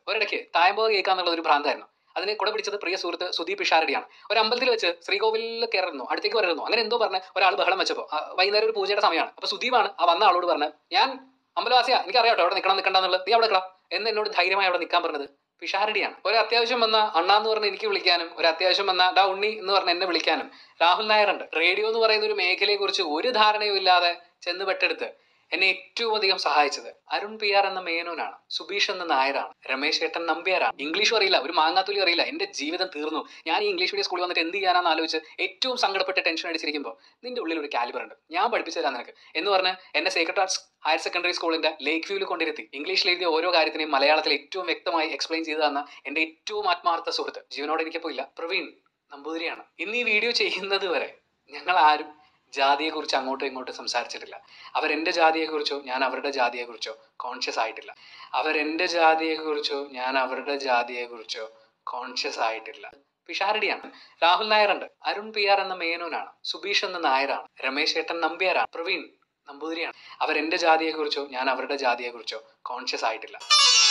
ഒരിടയ്ക്ക് തായമ്പോ കേൾക്കാന്നുള്ള ഒരു ഭ്രാന്തായിരുന്നു അതിനെ കൂടെ പിടിച്ചത് പ്രിയ സുഹൃത്ത് സുദീപ് പിഷാരടിയാണ് ഒരു അമ്പലത്തിൽ വെച്ച് ശ്രീകോവിലിൽ കയറുന്നു അടുത്തേക്ക് വരുന്നു അങ്ങനെ എന്തോ പറഞ്ഞ് ഒരാൾ ബഹളം വെച്ചപ്പോൾ ആ, വൈകുന്നേരം ഒരു പൂജയുടെ സമയമാണ് അപ്പൊ സുദീപാണ് ആ വന്ന ആളോട് പറഞ്ഞ് ഞാൻ അമ്പലവാസിയാ എനിക്ക് അറിയാട്ടോ അവിടെ നിൽക്കണം നിൽക്കണ്ടെന്നുള്ളത് നീ അവിടെ നിൽക്കണം എന്ന് എന്നോട് ധൈര്യമായി അവിടെ നിൽക്കാൻ പറഞ്ഞത് പിഷാരടിയാണ് ഒരു അത്യാവശ്യം വന്ന അണ്ണ എന്ന് പറഞ്ഞ് എനിക്ക് വിളിക്കാനും ഒരു അത്യാവശ്യം വന്ന ഡാ ഉണ്ണി എന്ന് പറഞ്ഞ് എന്നെ വിളിക്കാനും രാഹുൽ നായരുണ്ട് റേഡിയോ എന്ന് പറയുന്ന ഒരു മേഖലയെ കുറിച്ച് ഒരു ധാരണയും ഇല്ലാതെ ചെന്ന് പെട്ടെടുത്ത് എന്നെ ഏറ്റവും അധികം സഹായിച്ചത് അരുൺ പി ആർ എന്ന മേനോനാണ് സുബീഷ് എന്ന നായരാണ് രമേശ് ഏട്ടൻ നമ്പ്യാരാണ് ഇംഗ്ലീഷും അറിയില്ല ഒരു മാങ്ങാത്തുലി അറിയില്ല എന്റെ ജീവിതം തീർന്നു ഞാൻ ഈ ഇംഗ്ലീഷ് മീഡിയം സ്കൂളിൽ വന്നിട്ട് എന്ത് ചെയ്യാനാന്ന് ആലോചിച്ച് ഏറ്റവും സങ്കടപ്പെട്ട് ടെൻഷൻ അടിച്ചിരിക്കുമ്പോൾ നിന്റെ ഉള്ളിൽ ഒരു കാലിബർ ഉണ്ട് ഞാൻ പഠിപ്പിച്ചു തരാം നിനക്ക് എന്ന് പറഞ്ഞ് എന്നെ സേക്രട്ട് ആർട്സ് ഹയർ സെക്കൻഡറി സ്കൂളിന്റെ ലേക്ക് വ്യൂവിൽ കൊണ്ടിരുത്തി ഇംഗ്ലീഷിൽ എഴുതിയ ഓരോ കാര്യത്തിനെയും മലയാളത്തിൽ ഏറ്റവും വ്യക്തമായി എക്സ്പ്ലെയിൻ ചെയ്തു തന്ന എന്റെ ഏറ്റവും ആത്മാർത്ഥ സുഹൃത്ത് ജീവനോട് എനിക്കിപ്പോ ഇല്ല പ്രവീൺ നമ്പൂതിരിയാണ് ഇന്ന് ഈ വീഡിയോ ചെയ്യുന്നത് വരെ ഞങ്ങൾ ആരും ജാതിയെക്കുറിച്ച് അങ്ങോട്ടും ഇങ്ങോട്ടും സംസാരിച്ചിട്ടില്ല അവരെന്റെ ജാതിയെക്കുറിച്ചോ ഞാൻ അവരുടെ ജാതിയെക്കുറിച്ചോ കോൺഷ്യസ് ആയിട്ടില്ല അവരെന്റെ ജാതിയെക്കുറിച്ചോ ഞാൻ അവരുടെ ജാതിയെക്കുറിച്ചോ കോൺഷ്യസ് ആയിട്ടില്ല പിഷാരടിയാണ് രാഹുൽ നായരുണ്ട് അരുൺ പി ആർ എന്ന മേനോനാണ് സുബീഷ് എന്ന നായരാണ് രമേശ് ഏട്ടൻ നമ്പ്യാരാണ് പ്രവീൺ നമ്പൂതിരിയാണ് അവരെന്റെ ജാതിയെക്കുറിച്ചോ ഞാൻ അവരുടെ ജാതിയെക്കുറിച്ചോ കോൺഷ്യസ് ആയിട്ടില്ല